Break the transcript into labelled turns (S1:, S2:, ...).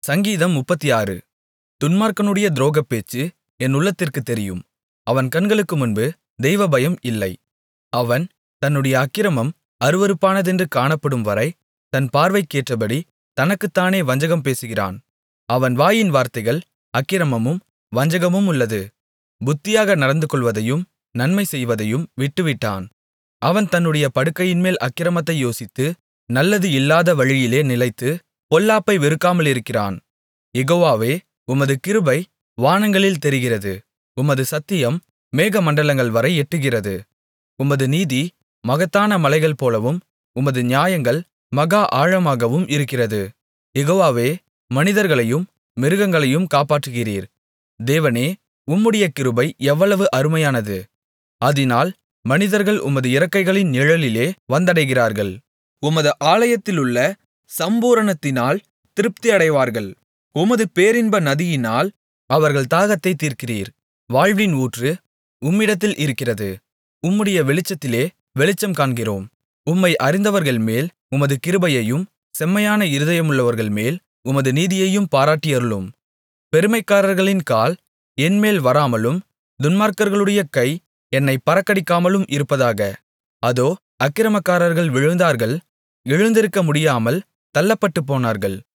S1: சங்கீதம் முப்பத்தாறு துன்மார்க்கனுடைய துரோகப்பேச்சு என் உள்ளத்திற்குத் தெரியும் அவன் கண்களுக்கு முன்பு தெய்வபயம் இல்லை அவன் தன்னுடைய அக்கிரமம் அருவருப்பானதென்று காணப்படும்வரை தன் பார்வைக்கேற்றபடி தனக்குத்தானே வஞ்சகம் பேசுகிறான் அவன் வாயின் வார்த்தைகள் அக்கிரமமும் வஞ்சகமுமுள்ளது புத்தியாக நடந்துகொள்வதையும் நன்மை செய்வதையும் விட்டுவிட்டான் அவன் தன்னுடைய படுக்கையின்மேல் அக்கிரமத்தை யோசித்து நல்லது இல்லாத வழியிலே நிலைத்து பொல்லாப்பை வெறுக்காமலிருக்கிறான் யெகோவாவே உமது கிருபை வானங்களில் தெரிகிறது உமது சத்தியம் மேகமண்டலங்கள்வரை எட்டுகிறது உமது நீதி மகத்தான மலைகள்போலவும் உமது நியாயங்கள் மகா ஆழமாகவும் இருக்கிறது யெகோவாவே மனிதர்களையும் மிருகங்களையும் காப்பாற்றுகிறீர் தேவனே உம்முடைய கிருபை எவ்வளவு அருமையானது அதினால் மனிதர்கள் உமது இறக்கைகளின் நிழலிலே வந்தடைகிறார்கள் உமது ஆலயத்திலுள்ள சம்பூரணத்தினால் திருப்தியடைவார்கள் உமது பேரின்ப நதியினால் அவர்கள் தாகத்தைத் தீர்க்கிறீர் வாழ்வின் ஊற்று உம்மிடத்தில் இருக்கிறது உம்முடைய வெளிச்சத்திலே வெளிச்சம் காண்கிறோம் உம்மை அறிந்தவர்கள்மேல் உமது கிருபையையும் செம்மையான இருதயமுள்ளவர்கள்மேல் உமது நீதியையும் பாராட்டியருளும் பெருமைக்காரர்களின் கால் என்மேல் வராமலும் துன்மார்க்கர்களுடைய கை என்னைப் பறக்கடிக்காமலும் இருப்பதாக அதோ அக்கிரமக்காரர்கள் விழுந்தார்கள் எழுந்திருக்க முடியாமல் தள்ளப்பட்டுப்போனார்கள்